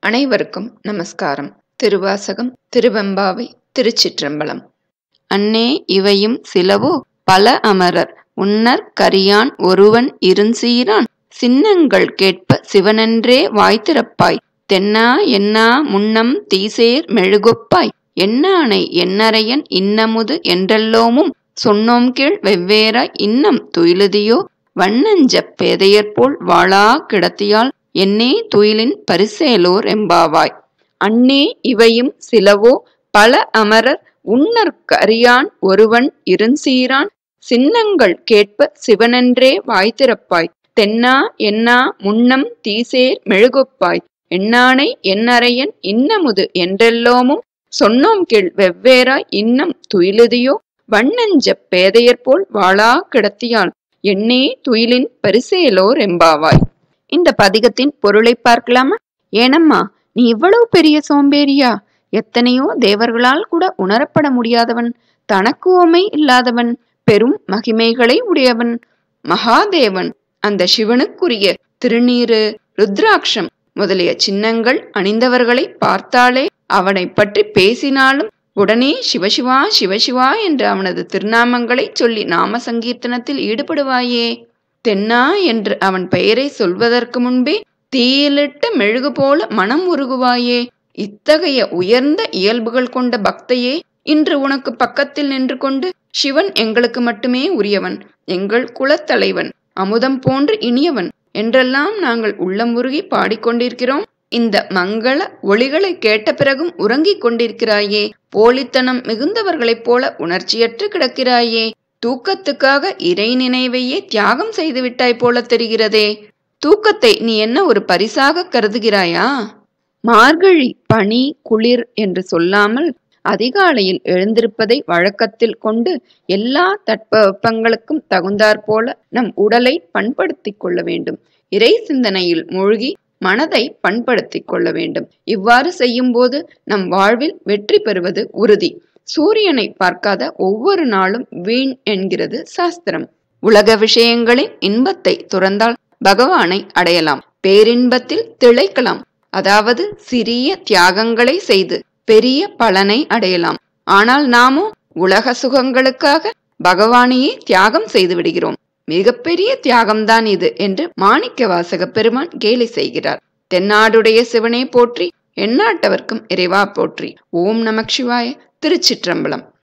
அனைவருக்கும் நமஸ்காரம் திருவாசகம் திருவெம்பாவை திருச்சிற்றம்பலம் அன்னே இவையும் சிலவோ பல அமரர் உன்னர் கரியான் ஒருவன் இருஞ்சீரான் சின்னங்கள் கேட்ப சிவனென்றே வாய்த்திறப்பாய் தென்னா என்னா முன்னம் தீசேர் மெழுகொப்பாய் என்னானை என்னரையன் இன்னமுது என்றெல்லோமும் சொன்னோம் கீழ் வெவ்வேறாய் இன்னம் துயிலுதியோ வண்ணஞ்சப் பேதையர்போல் வாளா கிடத்தியால் என்னே துயிலின் பரிசேலோர் எம்பாவாய் அன்னே இவையும் சிலவோ பல அமரர் உன்னற்கு அறியான் ஒருவன் இருஞ்சீரான் சின்னங்கள் கேட்ப சிவனென்றே வாய்த்திறப்பாய் தென்னா என்னா முன்னம் தீசேர் மெழுகொப்பாய் எண்ணானை என்னரையன் இன்னமுது என்றெல்லோமும் சொன்னோம் கீழ் வெவ்வேறாய் இன்னம் துயிலுதியோ வண்ணஞ்சப் பேதையர்போல் வாளா கிடத்தியால் எண்ணே துயிலின் பரிசேலோர் எம்பாவாய் இந்த பதிகத்தின் பொருளை பார்க்கலாமா ஏனம்மா நீ இவ்வளவு பெரிய சோம்பேறியா எத்தனையோ தேவர்களால் கூட உணரப்பட முடியாதவன் தனக்கு ஓமை இல்லாதவன் பெரும் மகிமைகளை உடையவன் மகாதேவன் அந்த சிவனுக்குரிய திருநீரு ருத்ராட்சம் முதலிய சின்னங்கள் அணிந்தவர்களை பார்த்தாலே அவனை பற்றி பேசினாலும் உடனே சிவசிவா சிவசிவா என்று அவனது திருநாமங்களை சொல்லி நாம சங்கீர்த்தனத்தில் ஈடுபடுவாயே தென்னா என்று அவன் பெயரை சொல்வதற்கு முன்பே தீயிலிட்ட மெழுகு போல மனம் உருகுவாயே இத்தகைய உயர்ந்த இயல்புகள் கொண்ட பக்தையே இன்று உனக்கு பக்கத்தில் நின்று கொண்டு சிவன் எங்களுக்கு மட்டுமே உரியவன் எங்கள் குலத்தலைவன் அமுதம் போன்று இனியவன் என்றெல்லாம் நாங்கள் உள்ளம் உருகி பாடிக்கொண்டிருக்கிறோம் இந்த மங்கள ஒளிகளை கேட்ட பிறகும் உறங்கிக் கொண்டிருக்கிறாயே போலித்தனம் மிகுந்தவர்களைப் போல உணர்ச்சியற்று கிடக்கிறாயே தூக்கத்துக்காக இறை நினைவையே தியாகம் செய்து விட்டாய் போல தெரிகிறதே தூக்கத்தை நீ என்ன ஒரு பரிசாக கருதுகிறாயா மார்கழி பனி குளிர் என்று சொல்லாமல் அதிகாலையில் எழுந்திருப்பதை வழக்கத்தில் கொண்டு எல்லா தட்பவெப்பங்களுக்கும் தகுந்தாற் போல நம் உடலை பண்படுத்திக் கொள்ள வேண்டும் இறை சிந்தனையில் மூழ்கி மனதை பண்படுத்திக் கொள்ள வேண்டும் இவ்வாறு செய்யும்போது நம் வாழ்வில் வெற்றி பெறுவது உறுதி சூரியனை பார்க்காத ஒவ்வொரு நாளும் வீண் என்கிறது சாஸ்திரம் உலக விஷயங்களின் இன்பத்தை துறந்தால் பகவானை அடையலாம் பேரின்பத்தில் திளைக்கலாம் அதாவது சிறிய தியாகங்களை செய்து பெரிய பலனை அடையலாம் ஆனால் நாமோ உலக சுகங்களுக்காக பகவானையே தியாகம் செய்து விடுகிறோம் மிகப்பெரிய தியாகம்தான் இது என்று மாணிக்க வாசக பெருமான் கேலி செய்கிறார் தென்னாடுடைய சிவனே போற்றி எந்நாட்டவர்க்கும் இறைவா போற்றி ஓம் நமக் சிவாய திருச்சிற்றம்பலம்